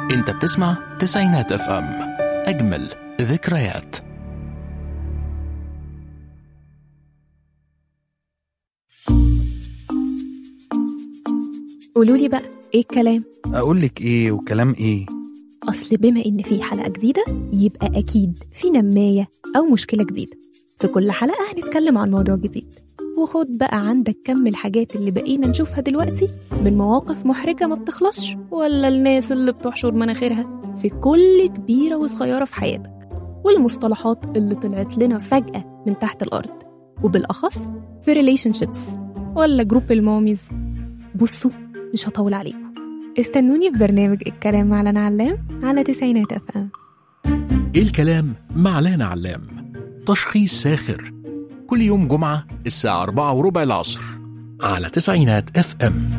انت بتسمع تسعينات اف ام اجمل ذكريات قولوا لي بقى ايه الكلام اقول لك ايه وكلام ايه اصل بما ان في حلقه جديده يبقى اكيد في نمايه او مشكله جديده في كل حلقه هنتكلم عن موضوع جديد وخد بقى عندك كم الحاجات اللي بقينا نشوفها دلوقتي من مواقف محرجه ما بتخلصش ولا الناس اللي بتحشر مناخيرها في كل كبيره وصغيره في حياتك والمصطلحات اللي طلعت لنا فجاه من تحت الارض وبالاخص في ريليشن شيبس ولا جروب الماميز بصوا مش هطول عليكم استنوني في برنامج الكلام مع لنا علام على تسعينات اف ام ايه الكلام مع لانا علام تشخيص ساخر كل يوم جمعة الساعة أربعة وربع العصر على تسعينات اف ام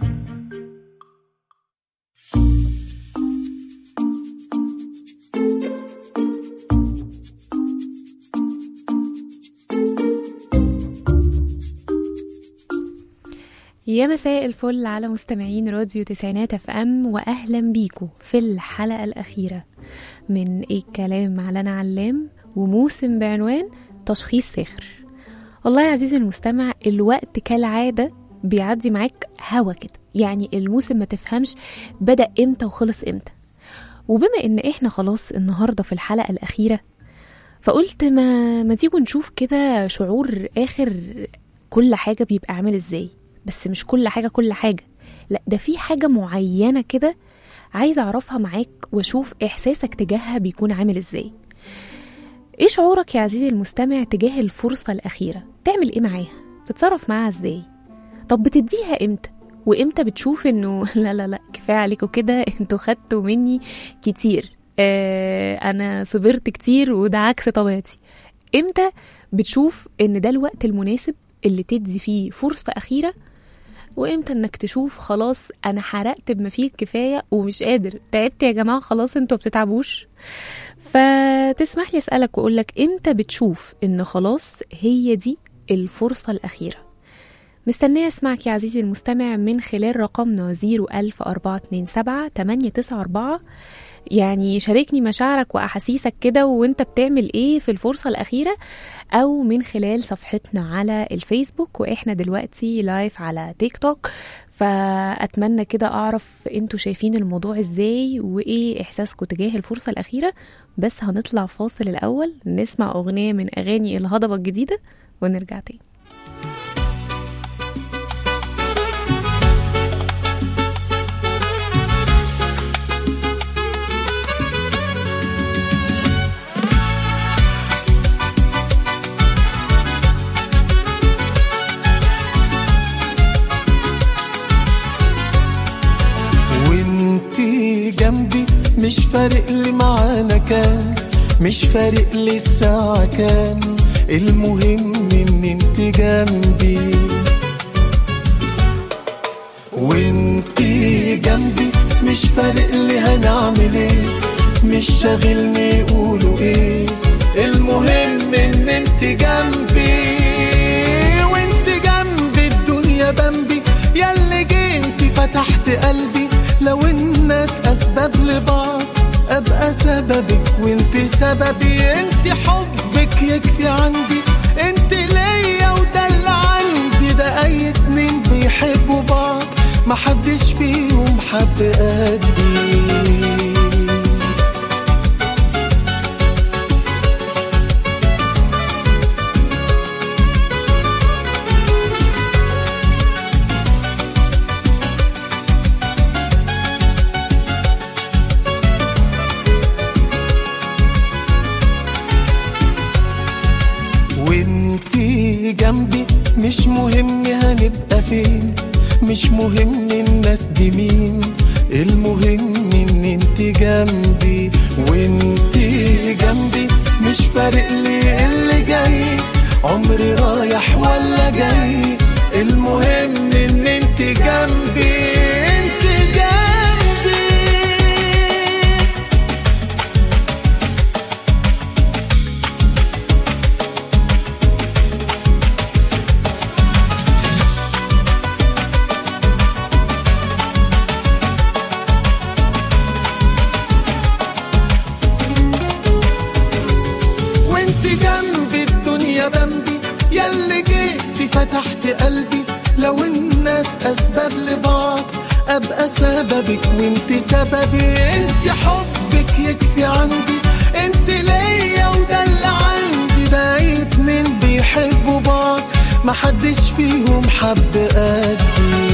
يا مساء الفل على مستمعين راديو تسعينات اف ام واهلا بيكم في الحلقه الاخيره من ايه الكلام مع لنا علام وموسم بعنوان تشخيص ساخر والله يا عزيزي المستمع الوقت كالعاده بيعدي معاك هوا كده يعني الموسم ما تفهمش بدا امتى وخلص امتى وبما ان احنا خلاص النهارده في الحلقه الاخيره فقلت ما ما تيجوا نشوف كده شعور اخر كل حاجه بيبقى عامل ازاي بس مش كل حاجه كل حاجه لا ده في حاجه معينه كده عايزه اعرفها معاك واشوف احساسك تجاهها بيكون عامل ازاي ايه شعورك يا عزيزي المستمع تجاه الفرصه الاخيره تعمل ايه معاها تتصرف معاها ازاي طب بتديها امتى وامتى بتشوف انه لا لا لا كفايه عليكم كده انتوا خدتوا مني كتير آه انا صبرت كتير وده عكس طبيعتي امتى بتشوف ان ده الوقت المناسب اللي تدي فيه فرصه اخيره وامتى انك تشوف خلاص انا حرقت بما فيه الكفايه ومش قادر تعبت يا جماعه خلاص انتوا بتتعبوش فتسمح لي اسالك واقول لك امتى بتشوف ان خلاص هي دي الفرصه الاخيره مستنية اسمعك يا عزيزي المستمع من خلال رقمنا 01427 894 يعني شاركني مشاعرك وأحاسيسك كده وانت بتعمل ايه في الفرصة الأخيرة أو من خلال صفحتنا على الفيسبوك وإحنا دلوقتي لايف على تيك توك فأتمنى كده أعرف انتوا شايفين الموضوع ازاي وإيه إحساسكم تجاه الفرصة الأخيرة بس هنطلع فاصل الأول نسمع أغنية من أغاني الهضبة الجديدة ونرجع تاني وانتي جنبي مش فارق لي معانا كام مش فارق لي الساعة كام المهم ان انت جنبي وانتي جنبي مش فارق لي هنعمل ايه مش شاغلني يقولوا ايه المهم ان انت جنبي وانت جنبي الدنيا بمبي ياللي جيتي فتحت قلبي لو الناس اسباب لبعض ابقى سببك وانت سببي انت حبك يكفي عندي انت ليا وده اللي عندي ده اي اتنين بيحبوا بعض محدش فيهم حب قدي وانتي جنبي مش مهم هنبقى فين مش مهم الناس دي مين المهم ان انتي جنبي وانتي جنبي مش فارق لي اللي جاي عمري رايح ولا جاي المهم ان انتي جنبي انتي جنبي فتحت قلبي لو الناس اسباب لبعض ابقى سببك وانت سببي انت حبك يكفي عندي انت ليا وده اللي عندي بقيت اتنين بيحبوا بعض محدش فيهم حب قدي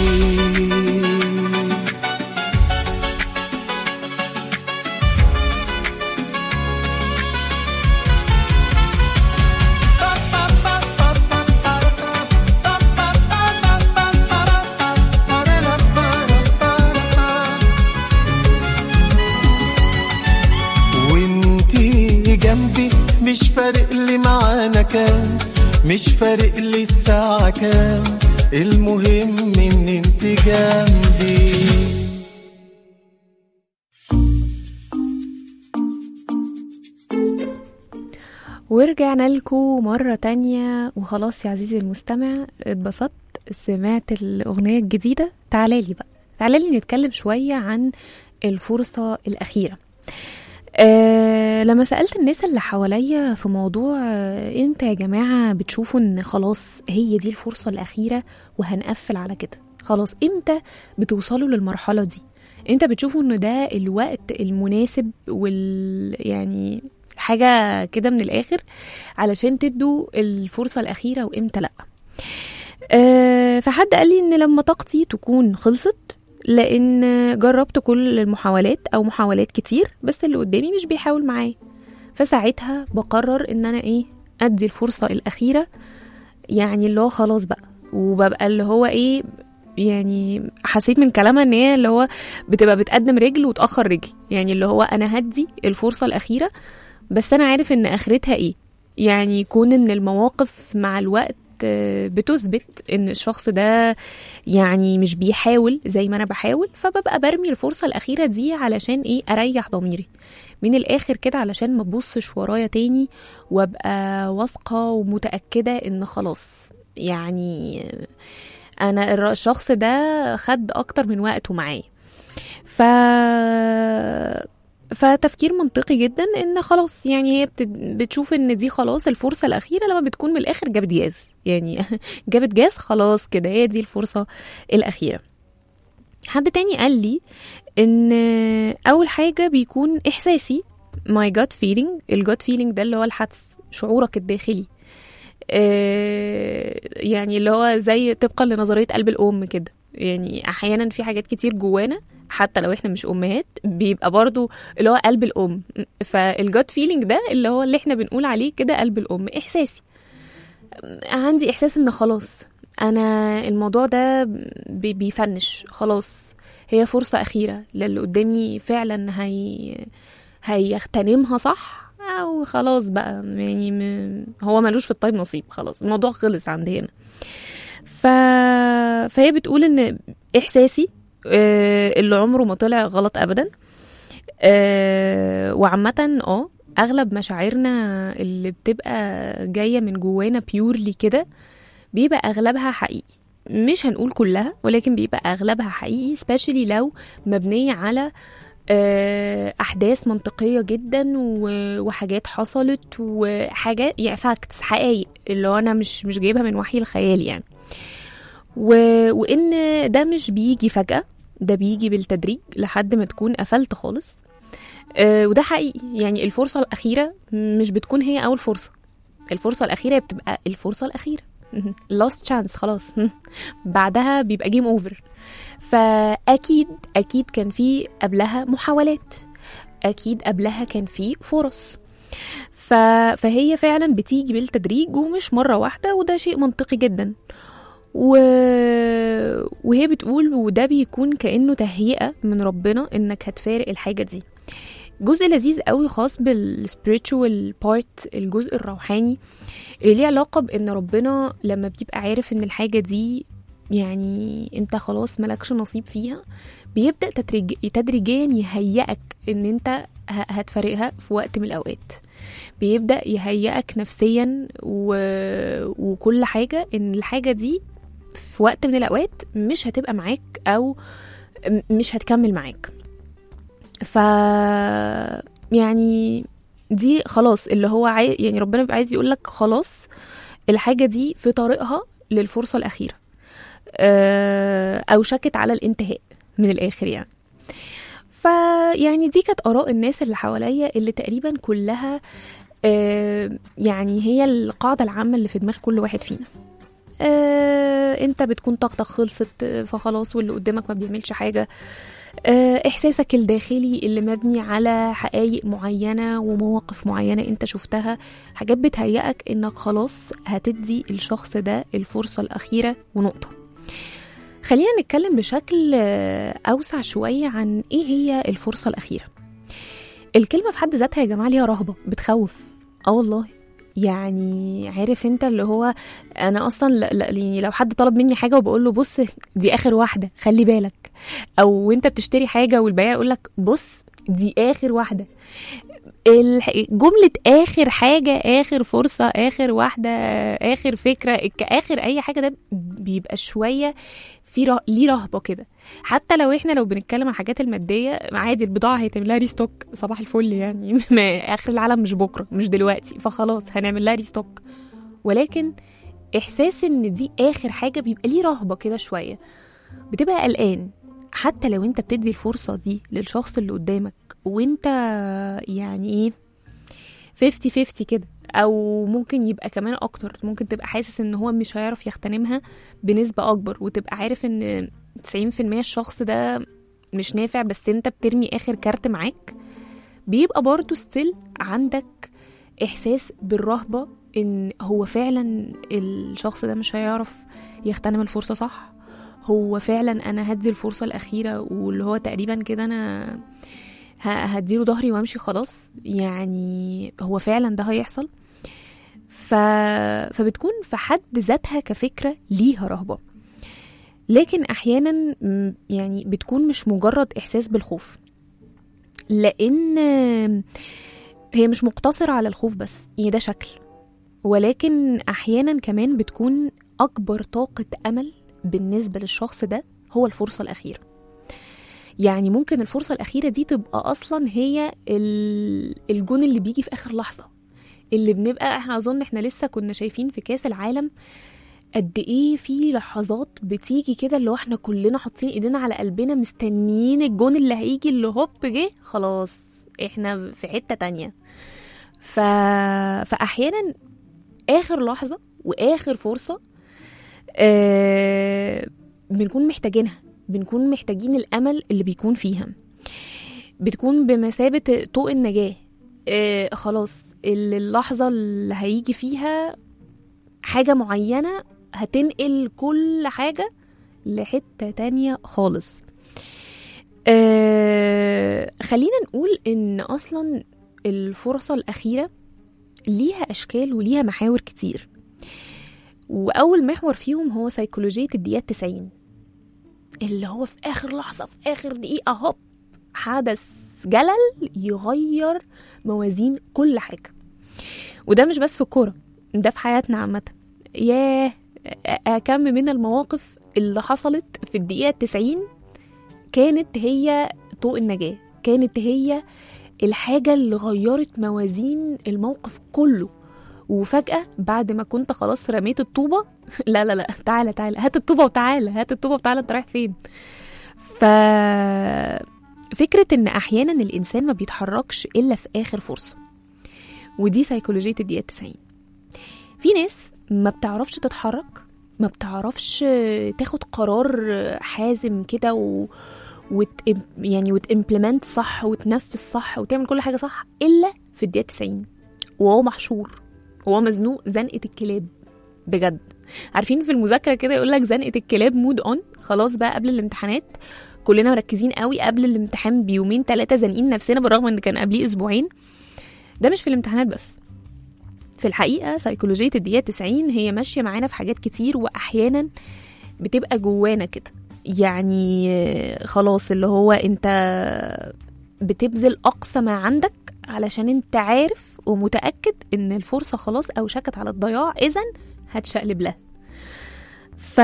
وانتي جنبي مش فارق لي معانا كام مش فارق لي الساعة كام المهم ان انت جنبي ورجعنا لكم مرة تانية وخلاص يا عزيزي المستمع اتبسطت سمعت الأغنية الجديدة تعالى لي بقى تعالى لي نتكلم شوية عن الفرصة الأخيرة أه لما سألت الناس اللي حواليا في موضوع آه، امتى يا جماعة بتشوفوا ان خلاص هي دي الفرصة الأخيرة وهنقفل على كده خلاص امتى بتوصلوا للمرحلة دي امتى بتشوفوا ان ده الوقت المناسب وال يعني حاجة كده من الآخر علشان تدوا الفرصة الأخيرة وامتى لأ أه فحد قال لي ان لما طاقتي تكون خلصت لان جربت كل المحاولات او محاولات كتير بس اللي قدامي مش بيحاول معايا فساعتها بقرر ان انا ايه ادي الفرصة الاخيرة يعني اللي هو خلاص بقى وببقى اللي هو ايه يعني حسيت من كلامها ان هي اللي هو بتبقى بتقدم رجل وتاخر رجل يعني اللي هو انا هدي الفرصه الاخيره بس انا عارف ان اخرتها ايه يعني يكون ان المواقف مع الوقت آه، بتثبت ان الشخص ده يعني مش بيحاول زي ما انا بحاول فببقى برمي الفرصه الاخيره دي علشان ايه اريح ضميري من الاخر كده علشان ما ابصش ورايا تاني وابقى واثقه ومتاكده ان خلاص يعني انا الر- الشخص ده خد اكتر من وقته معايا ف فتفكير منطقي جدا ان خلاص يعني هي بت... بتشوف ان دي خلاص الفرصه الاخيره لما بتكون من الاخر جابت جاز يعني جابت جاز خلاص كده هي دي الفرصه الاخيره حد تاني قال لي ان اول حاجه بيكون احساسي my gut feeling الجوت feeling ده اللي هو الحدس شعورك الداخلي آه، يعني اللي هو زي طبقا لنظريه قلب الام كده يعني احيانا في حاجات كتير جوانا حتى لو احنا مش امهات بيبقى برضو اللي هو قلب الام فالجوت فيلينج ده اللي هو اللي احنا بنقول عليه كده قلب الام احساسي عندي احساس ان خلاص انا الموضوع ده بي- بيفنش خلاص هي فرصة أخيرة للي قدامي فعلا هي هيغتنمها صح أو خلاص بقى يعني م... هو ملوش في الطيب نصيب خلاص الموضوع خلص عند هنا ف... فهي بتقول ان احساسي آه، اللي عمره ما طلع غلط ابدا آه، وعامة اه اغلب مشاعرنا اللي بتبقى جاية من جوانا بيورلي كده بيبقى اغلبها حقيقي مش هنقول كلها ولكن بيبقى اغلبها حقيقي سبيشالي لو مبنية على آه، احداث منطقيه جدا و- وحاجات حصلت وحاجات يعني فاكتس حقائق اللي هو انا مش مش جايبها من وحي الخيال يعني و... وان ده مش بيجي فجاه ده بيجي بالتدريج لحد ما تكون قفلت خالص آه، وده حقيقي يعني الفرصه الاخيره مش بتكون هي اول فرصه الفرصه الاخيره بتبقى الفرصه الاخيره لاست تشانس خلاص بعدها بيبقى جيم اوفر فاكيد اكيد كان في قبلها محاولات اكيد قبلها كان في فرص ف... فهي فعلا بتيجي بالتدريج ومش مره واحده وده شيء منطقي جدا و... وهي بتقول وده بيكون كانه تهيئه من ربنا انك هتفارق الحاجه دي جزء لذيذ قوي خاص بالسبiritual بارت الجزء الروحاني اللي ليه علاقه بان ربنا لما بيبقى عارف ان الحاجه دي يعني انت خلاص ملكش نصيب فيها بيبدا تدريج تدريجيا يهيئك ان انت ه- هتفارقها في وقت من الاوقات بيبدا يهيئك نفسيا و... وكل حاجه ان الحاجه دي في وقت من الاوقات مش هتبقى معاك او م- مش هتكمل معاك ف يعني دي خلاص اللي هو عاي... يعني ربنا بيبقى عايز يقول لك خلاص الحاجه دي في طريقها للفرصة الأخيرة آه، أو شكت على الانتهاء من الآخر يعني فيعني دي كانت آراء الناس اللي حواليا اللي تقريبا كلها آه، يعني هي القاعدة العامة اللي في دماغ كل واحد فينا آه، انت بتكون طاقتك خلصت آه، فخلاص واللي قدامك ما بيعملش حاجة آه، احساسك الداخلي اللي مبني على حقائق معينة ومواقف معينة انت شفتها حاجات بتهيئك انك خلاص هتدي الشخص ده الفرصة الأخيرة ونقطة خلينا نتكلم بشكل آه، أوسع شوية عن ايه هي الفرصة الأخيرة الكلمة في حد ذاتها يا جماعة ليها رهبة بتخوف اه والله يعني عارف انت اللي هو انا اصلا لا لا يعني لو حد طلب مني حاجه وبقول له بص دي اخر واحده خلي بالك او انت بتشتري حاجه والبياع يقول لك بص دي اخر واحده الح- جملة آخر حاجة آخر فرصة آخر واحدة آخر فكرة الك- آخر أي حاجة ده بيبقى شوية في ره... ليه رهبة كده حتى لو احنا لو بنتكلم عن الحاجات المادية عادي البضاعة هيتعمل لها ريستوك صباح الفل يعني ما آخر العالم مش بكرة مش دلوقتي فخلاص هنعمل لها ريستوك ولكن إحساس إن دي آخر حاجة بيبقى ليه رهبة كده شوية بتبقى قلقان حتى لو انت بتدي الفرصة دي للشخص اللي قدامك وانت يعني ايه 50 50 كده او ممكن يبقى كمان اكتر ممكن تبقى حاسس ان هو مش هيعرف يغتنمها بنسبة اكبر وتبقى عارف ان 90% الشخص ده مش نافع بس انت بترمي اخر كارت معاك بيبقى برضو ستيل عندك احساس بالرهبة ان هو فعلا الشخص ده مش هيعرف يغتنم الفرصة صح هو فعلا انا هدي الفرصة الاخيرة واللي هو تقريبا كده انا ه- هديله ظهري وامشي خلاص يعني هو فعلا ده هيحصل ف... فبتكون في حد ذاتها كفكرة ليها رهبة لكن احيانا م- يعني بتكون مش مجرد احساس بالخوف لان هي مش مقتصرة على الخوف بس يعني ده شكل ولكن احيانا كمان بتكون اكبر طاقة امل بالنسبة للشخص ده هو الفرصة الاخيرة يعني ممكن الفرصة الأخيرة دي تبقى أصلا هي ال- الجون اللي بيجي في آخر لحظة اللي بنبقى احنا أظن احنا لسه كنا شايفين في كاس العالم قد ايه في لحظات بتيجي كده اللي هو احنا كلنا حاطين ايدينا على قلبنا مستنيين الجون اللي هيجي اللي هوب جه خلاص احنا في حتة تانية ف... فأحيانا آخر لحظة وآخر فرصة آه... بنكون محتاجينها بنكون محتاجين الأمل اللي بيكون فيها بتكون بمثابة طوق النجاة آه خلاص اللحظة اللي هيجي فيها حاجة معينة هتنقل كل حاجة لحتة تانية خالص آه خلينا نقول ان اصلا الفرصة الاخيرة ليها اشكال وليها محاور كتير واول محور فيهم هو سيكولوجية الدقيقة 90 اللي هو في اخر لحظة في اخر دقيقة هوب حدث جلل يغير موازين كل حاجة وده مش بس في الكورة ده في حياتنا عامة ياه كم من المواقف اللي حصلت في الدقيقة 90 كانت هي طوق النجاة كانت هي الحاجة اللي غيرت موازين الموقف كله وفجأة بعد ما كنت خلاص رميت الطوبة لا لا لا تعالى تعالى هات الطوبة وتعالى هات الطوبة وتعالى انت رايح فين ف فكرة ان احيانا الانسان ما بيتحركش الا في اخر فرصة ودي سيكولوجية الدقيقة 90 في ناس ما بتعرفش تتحرك ما بتعرفش تاخد قرار حازم كده و... وت... يعني وتimplement صح وتنفذ صح وتعمل كل حاجة صح إلا في الدقيقة 90 وهو محشور وهو مزنوق زنقة الكلاب بجد عارفين في المذاكرة كده يقول لك زنقة الكلاب مود اون خلاص بقى قبل الامتحانات كلنا مركزين قوي قبل الامتحان بيومين ثلاثة زانقين نفسنا بالرغم ان كان قبليه اسبوعين ده مش في الامتحانات بس في الحقيقة سيكولوجية الدقيقة 90 هي ماشية معانا في حاجات كتير وأحيانا بتبقى جوانا كده يعني خلاص اللي هو انت بتبذل أقصى ما عندك علشان انت عارف ومتأكد ان الفرصة خلاص أوشكت على الضياع إذا هتشقلب لها ف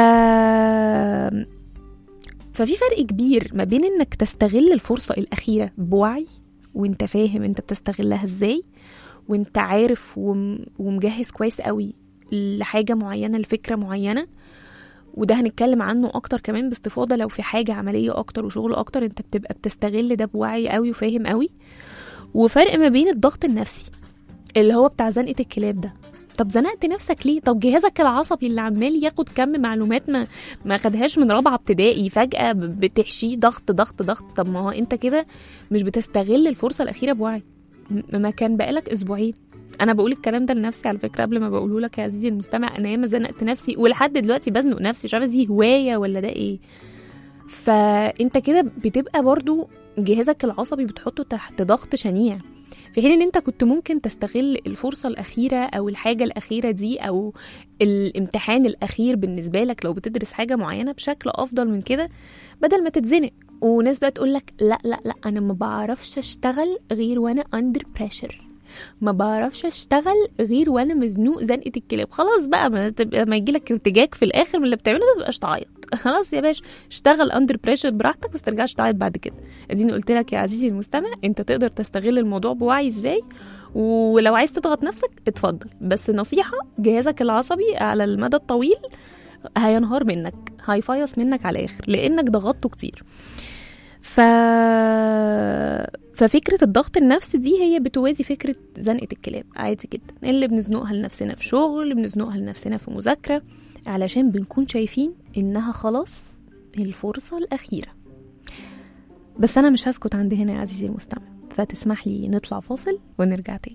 ففي فرق كبير ما بين انك تستغل الفرصة الأخيرة بوعي وانت فاهم انت بتستغلها ازاي وانت عارف وم... ومجهز كويس قوي لحاجة معينة لفكرة معينة وده هنتكلم عنه اكتر كمان باستفاضه لو في حاجه عمليه اكتر وشغل اكتر انت بتبقى بتستغل ده بوعي قوي وفاهم قوي وفرق ما بين الضغط النفسي اللي هو بتاع زنقه الكلاب ده طب زنقت نفسك ليه طب جهازك العصبي اللي عمال ياخد كم معلومات ما ما خدهاش من رابعه ابتدائي فجاه ب- بتحشيه ضغط ضغط ضغط طب ما هو انت كده مش بتستغل الفرصه الاخيره بوعي م- ما كان بقالك اسبوعين انا بقول الكلام ده لنفسي على فكره قبل ما بقوله لك يا عزيزي المستمع انا ياما زنقت نفسي ولحد دلوقتي بزنق نفسي مش عارفه دي هوايه ولا ده ايه فانت كده بتبقى برضو جهازك العصبي بتحطه تحت ضغط شنيع في حين ان انت كنت ممكن تستغل الفرصه الاخيره او الحاجه الاخيره دي او الامتحان الاخير بالنسبه لك لو بتدرس حاجه معينه بشكل افضل من كده بدل ما تتزنق وناس بقى تقول لك لا لا لا انا ما بعرفش اشتغل غير وانا اندر بريشر ما بعرفش اشتغل غير وانا مزنوق زنقه الكلاب خلاص بقى ما تبقى ما يجيلك ارتجاج في الاخر من اللي بتعمله ما تبقاش تعيط خلاص يا باشا اشتغل اندر بريشر براحتك بس ترجعش تعيط بعد كده اديني قلت لك يا عزيزي المستمع انت تقدر تستغل الموضوع بوعي ازاي ولو عايز تضغط نفسك اتفضل بس نصيحه جهازك العصبي على المدى الطويل هينهار منك هيفيص منك على الاخر لانك ضغطته كتير ف... ففكرة الضغط النفسي دي هي بتوازي فكرة زنقة الكلاب عادي جدا اللي بنزنقها لنفسنا في شغل اللي بنزنقها لنفسنا في مذاكرة علشان بنكون شايفين إنها خلاص الفرصة الأخيرة بس أنا مش هسكت عند هنا يا عزيزي المستمع فتسمح لي نطلع فاصل ونرجع تاني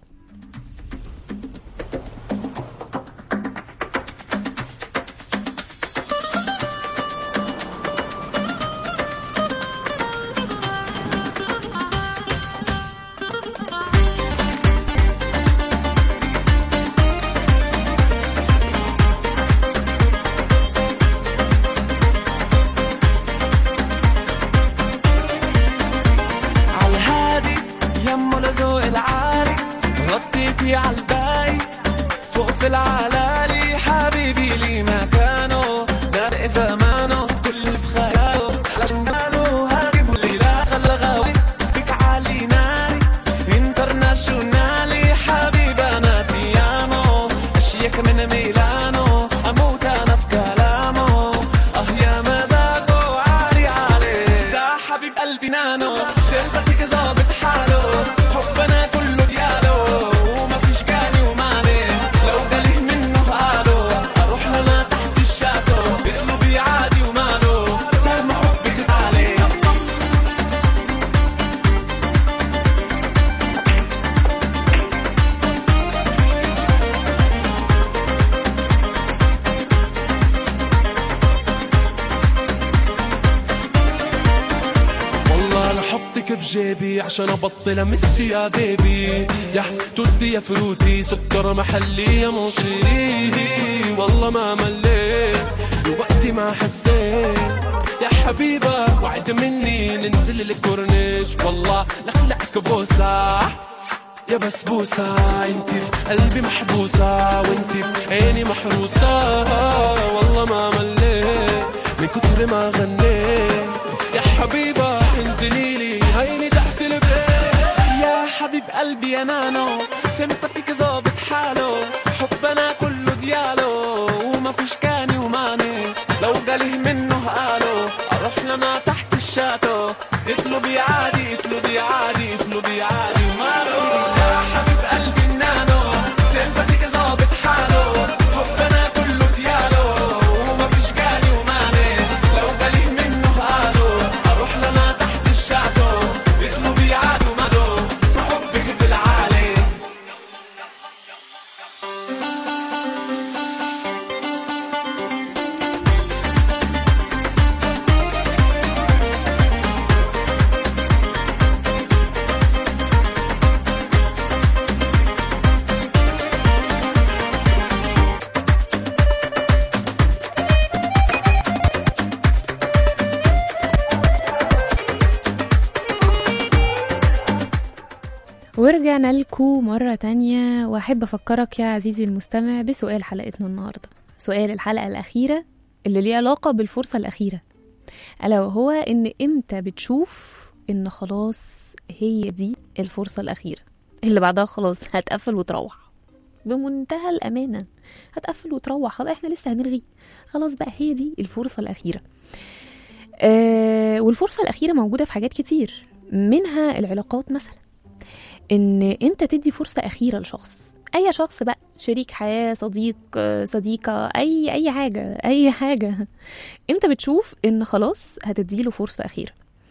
عالهادي يمه لذوق العالي غطيتي عالباقي فوق في العلالي حبيبي لي مكانه ده زمانه كل بخياله على شماله هاجم الليلة غلغاوي بك عالي ناري انترناشونالي حبيبي انا تيامو اشيك من ميلانو اموت انا في كلامه اه يا مزاجه عالي عليه ده حبيب قلبي نانو سيرتك ظابط حاله حبنا كله دياله وما فيش جاني وماني لو جالي منه قالوا اروح لنا تحت الشاتو اطلبي عادي وماله سهم حبك عليه والله انا حطك بجيبي عشان ابطل امس يا بيبي يا توتي يا فروتي سكر محلي يا مصيري والله ما مليت وقتي ما حسيت يا حبيبة وعد مني ننزل الكورنيش والله نخلعك بوسة يا بسبوسة انت في قلبي محبوسة وانت في عيني محروسة والله ما مليت من كتر ما غنيت يا حبيبة انزلي لي هيني تحت البيت يا حبيب قلبي يا نانو سمباتيك ظابط حاله حبنا كله دياله وما فيش كاني وماني لو جالي منه قالوا اروح لنا تحت الشاتو اطلبي عادي اطلبي عادي اطلبي عادي وماله يا حبيب قلبي النانو سمباتيك ظابط حاله حبنا كله دياله وما فيش كاني وماني لو جالي منه قالوا اروح لنا تحت الشاتو اطلبي عادي وماله صحبك في العالي ورجعنا لكم مرة تانية وأحب أفكرك يا عزيزي المستمع بسؤال حلقتنا النهاردة سؤال الحلقة الأخيرة اللي ليه علاقة بالفرصة الأخيرة ألا وهو إن إمتى بتشوف إن خلاص هي دي الفرصة الأخيرة اللي بعدها خلاص هتقفل وتروح بمنتهى الامانه هتقفل وتروح خلاص احنا لسه هنرغي خلاص بقى هي دي الفرصه الاخيره آه والفرصه الاخيره موجوده في حاجات كتير منها العلاقات مثلا ان انت تدي فرصه اخيره لشخص اي شخص بقى شريك حياه صديق آه، صديقه اي اي حاجه اي حاجه امتى بتشوف ان خلاص هتديله فرصه اخيره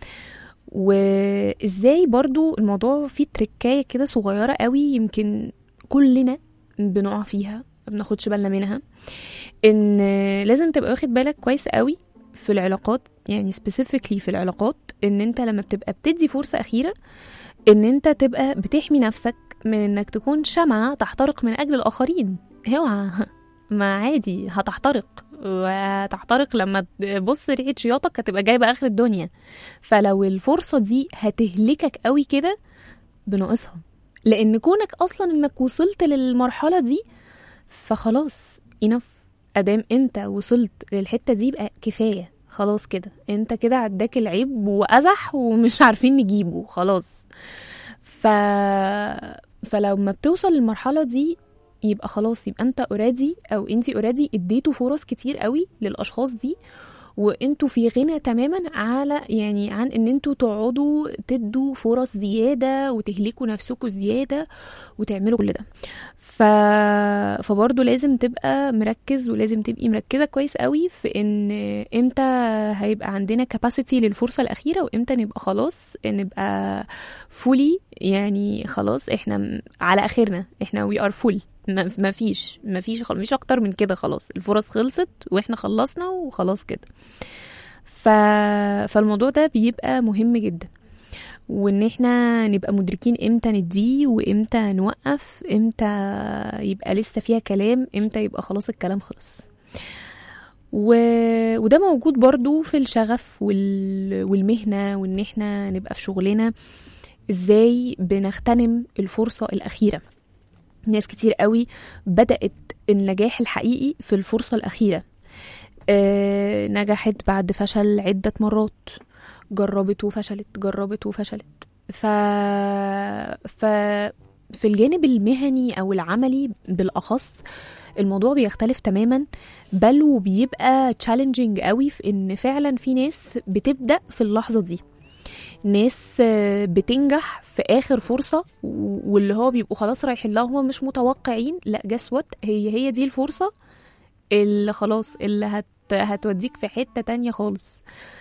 وازاي برضو الموضوع فيه تركايه كده صغيره قوي يمكن كلنا بنقع فيها ما بناخدش بالنا منها ان لازم تبقى واخد بالك كويس قوي في العلاقات يعني سبيسيفيكلي في العلاقات ان انت لما بتبقى بتدي فرصه اخيره ان انت تبقى بتحمي نفسك من انك تكون شمعة تحترق من اجل الاخرين اوعى ما عادي هتحترق وهتحترق لما تبص ريحة شياطك هتبقى جايبة اخر الدنيا فلو الفرصة دي هتهلكك قوي كده بناقصها لان كونك اصلا انك وصلت للمرحلة دي فخلاص انف ادام انت وصلت للحتة دي يبقى كفاية خلاص كده انت كده عداك العيب وازح ومش عارفين نجيبه خلاص ف فلما بتوصل للمرحله دي يبقى خلاص يبقى انت اوريدي او انت اوريدي اديتوا فرص كتير قوي للاشخاص دي وانتوا في غنى تماما على يعني عن ان انتوا تقعدوا تدوا فرص زياده وتهلكوا نفسكم زياده وتعملوا كل ده ف... فبرضه لازم تبقى مركز ولازم تبقي مركزه كويس قوي في ان امتى هيبقى عندنا كاباسيتي للفرصه الاخيره وامتى نبقى خلاص نبقى فولي يعني خلاص احنا م- على اخرنا احنا وي ار فول ما فيش ما فيش خل... مفيش اكتر من كده خلاص الفرص خلصت واحنا خلصنا وخلاص كده ف... فالموضوع ده بيبقى مهم جدا وان احنا نبقى مدركين امتى نديه وامتى نوقف امتى يبقى لسه فيها كلام امتى يبقى خلاص الكلام خلص و... وده موجود برضو في الشغف وال... والمهنة وان احنا نبقى في شغلنا ازاي بنغتنم الفرصة الأخيرة ناس كتير قوي بدأت النجاح الحقيقي في الفرصة الأخيرة آه نجحت بعد فشل عدة مرات جربت وفشلت جربت وفشلت ف... ف... في الجانب المهني أو العملي بالأخص الموضوع بيختلف تماما بل وبيبقى تشالنجينج قوي في ان فعلا في ناس بتبدا في اللحظه دي ناس آه، بتنجح في اخر فرصه و- واللي هو بيبقوا خلاص رايحين لها هم مش متوقعين لا جس وات هي هي دي الفرصه اللي خلاص اللي هت هتوديك في حته تانية خالص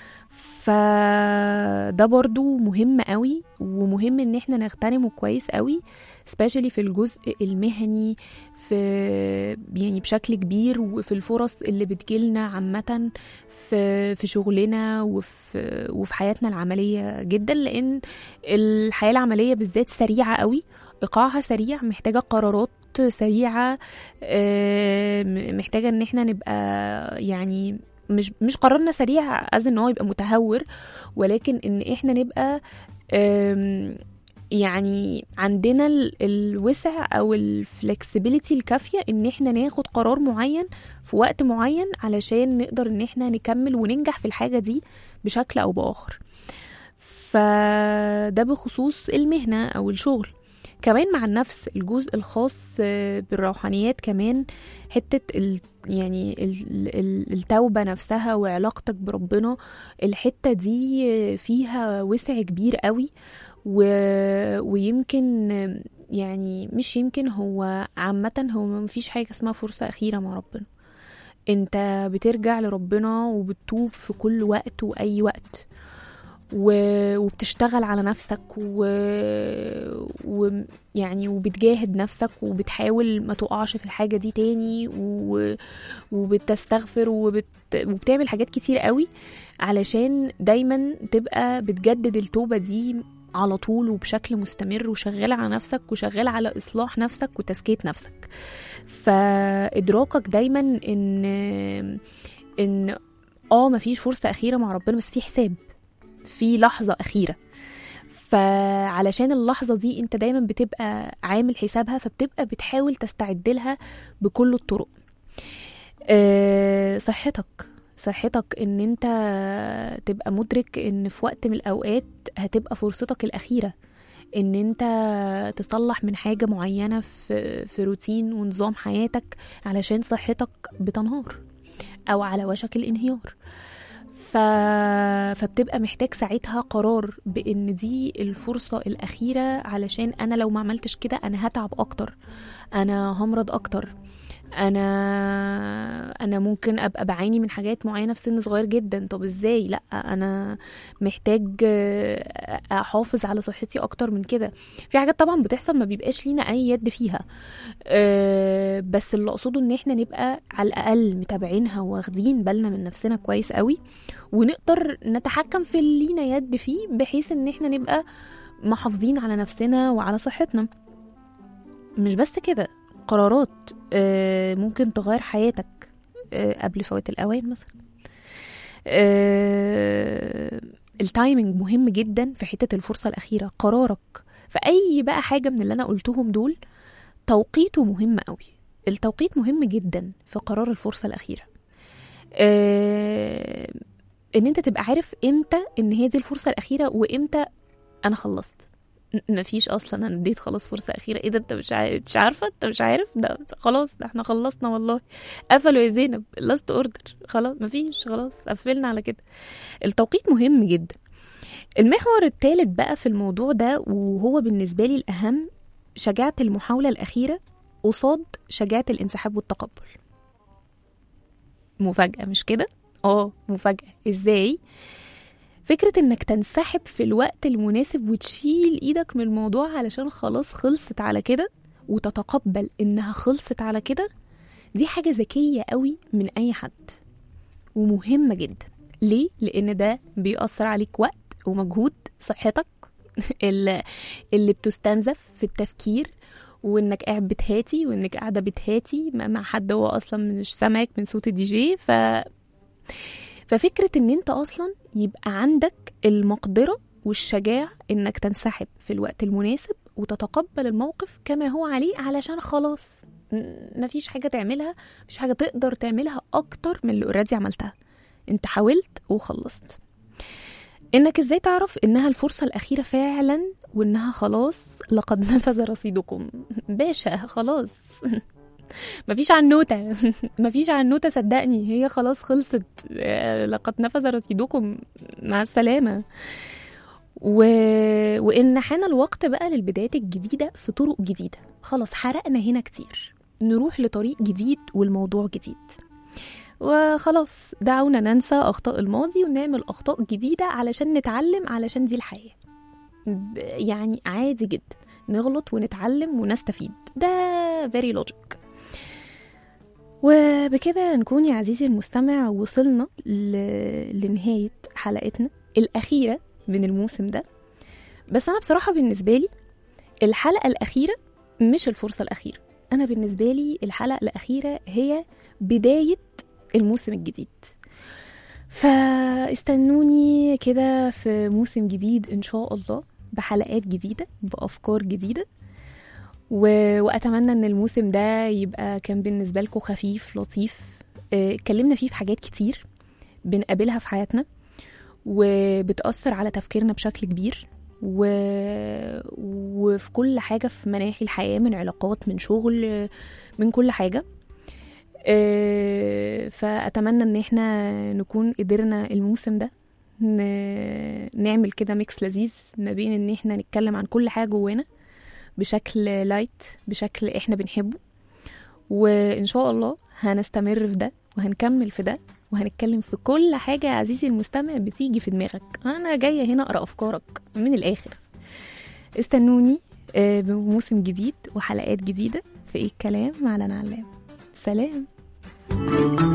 فده برضو مهم قوي ومهم ان احنا نغتنمه كويس قوي سبيشالي في الجزء المهني في يعني بشكل كبير وفي الفرص اللي بتجيلنا عامة في في شغلنا وفي وفي حياتنا العملية جدا لان الحياة العملية بالذات سريعة قوي ايقاعها سريع محتاجة قرارات سريعة آه، م- محتاجة ان احنا نبقى يعني مش مش قرارنا سريع از ان هو يبقى متهور ولكن ان احنا نبقى آم، يعني عندنا ال- الوسع او الفلكسبيليتي الكافيه ان احنا ناخد قرار معين في وقت معين علشان نقدر ان احنا نكمل وننجح في الحاجه دي بشكل او باخر فده بخصوص المهنه او الشغل كمان مع النفس الجزء الخاص آه، بالروحانيات كمان حتة ال يعني ال- ال- التوبة نفسها وعلاقتك بربنا الحتة دي آه، فيها وسع كبير قوي و... ويمكن آه، يعني مش يمكن هو عامة هو مفيش حاجة اسمها فرصة أخيرة مع ربنا انت بترجع لربنا وبتتوب في كل وقت وأي وقت و... وبتشتغل على نفسك و... ويعني وبتجاهد نفسك وبتحاول ما تقعش في الحاجة دي تاني و... وبتستغفر وبت... وبتعمل حاجات كتير قوي علشان دايما تبقى بتجدد التوبة دي على طول وبشكل مستمر وشغالة على نفسك وشغالة على إصلاح نفسك وتزكية نفسك فإدراكك دايما إن إن اه مفيش فرصة أخيرة مع ربنا بس في حساب في لحظة أخيرة فعلشان اللحظة دي انت دايما بتبقى عامل حسابها فبتبقى بتحاول تستعد لها بكل الطرق آه، صحتك صحتك ان انت تبقى مدرك ان في وقت من الاوقات هتبقى فرصتك الاخيرة ان انت تصلح من حاجه معينه في في روتين ونظام حياتك علشان صحتك بتنهار او على وشك الانهيار ف... فبتبقى محتاج ساعتها قرار بان دي الفرصه الاخيره علشان انا لو ما عملتش كده انا هتعب اكتر انا همرض اكتر انا انا ممكن ابقى بعاني من حاجات معينه في سن صغير جدا طب ازاي لا انا محتاج آه، احافظ على صحتي اكتر من كده في حاجات طبعا بتحصل ما بيبقاش لينا اي يد فيها آه، بس اللي اقصده ان احنا نبقى على الاقل متابعينها واخدين بالنا من نفسنا كويس قوي ونقدر نتحكم في اللي لينا يد فيه بحيث ان احنا نبقى محافظين على نفسنا وعلى صحتنا مش بس كده قرارات آه، ممكن تغير حياتك آه، قبل فوات الأوان مثلا آه، التايمنج مهم جدا في حتة الفرصة الأخيرة قرارك في أي بقى حاجة من اللي أنا قلتهم دول توقيته مهم قوي التوقيت مهم جدا في قرار الفرصة الأخيرة آه، ان انت تبقى عارف امتى ان هي دي الفرصة الأخيرة وامتى انا خلصت م- مفيش اصلا انا اديت خلاص فرصه اخيره ايه ده انت مش عارف مش عارفه انت مش عارف ده خلاص ده احنا خلصنا والله قفلوا يا زينب لاست اوردر خلاص مفيش خلاص قفلنا على كده التوقيت مهم جدا المحور الثالث بقى في الموضوع ده وهو بالنسبه لي الاهم شجاعه المحاوله الاخيره قصاد شجاعه الانسحاب والتقبل مفاجاه مش كده اه مفاجاه ازاي فكرة انك تنسحب في الوقت المناسب وتشيل ايدك من الموضوع علشان خلاص خلصت على كده وتتقبل انها خلصت على كده دي حاجة ذكية قوي من اي حد ومهمة جدا ليه؟ لان ده بيأثر عليك وقت ومجهود صحتك اللي, اللي بتستنزف في التفكير وانك قاعد بتهاتي وانك قاعده بتهاتي مع حد هو اصلا مش سامعك من صوت الدي جي ف ففكرة ان انت اصلا يبقى عندك المقدرة والشجاع انك تنسحب في الوقت المناسب وتتقبل الموقف كما هو عليه علشان خلاص م- مفيش حاجة تعملها مفيش حاجة تقدر تعملها اكتر من اللي اوريدي عملتها انت حاولت وخلصت انك ازاي تعرف انها الفرصة الاخيرة فعلا وانها خلاص لقد نفذ رصيدكم باشا خلاص مفيش عنوتة مفيش عنوتة صدقني هي خلاص خلصت آه، لقد نفذ رصيدكم مع السلامة و... وإن حان الوقت بقى للبدايات الجديدة في طرق جديدة خلاص حرقنا هنا كتير نروح لطريق جديد والموضوع جديد وخلاص دعونا ننسى أخطاء الماضي ونعمل أخطاء جديدة علشان نتعلم علشان دي الحياة ب- يعني عادي جدا نغلط ونتعلم ونستفيد ده very logic وبكده نكون يا عزيزي المستمع وصلنا ل... لنهاية حلقتنا الأخيرة من الموسم ده بس أنا بصراحة بالنسبة لي الحلقة الأخيرة مش الفرصة الأخيرة أنا بالنسبة لي الحلقة الأخيرة هي بداية الموسم الجديد فاستنوني كده في موسم جديد إن شاء الله بحلقات جديدة بأفكار جديدة و... واتمنى ان الموسم ده يبقى كان بالنسبه لكم خفيف لطيف آه، اتكلمنا فيه في حاجات كتير بنقابلها في حياتنا وبتاثر على تفكيرنا بشكل كبير و... وفي كل حاجه في مناحي الحياه من علاقات من شغل آه، من كل حاجه آه، فاتمنى ان احنا نكون قدرنا الموسم ده ن- نعمل كده ميكس لذيذ ما بين ان احنا نتكلم عن كل حاجه جوانا بشكل لايت بشكل احنا بنحبه وان شاء الله هنستمر في ده وهنكمل في ده وهنتكلم في كل حاجة يا عزيزي المستمع بتيجي في دماغك أنا جاية هنا أقرأ أفكارك من الآخر استنوني آه، بموسم جديد وحلقات جديدة في إيه الكلام مع لنا علام سلام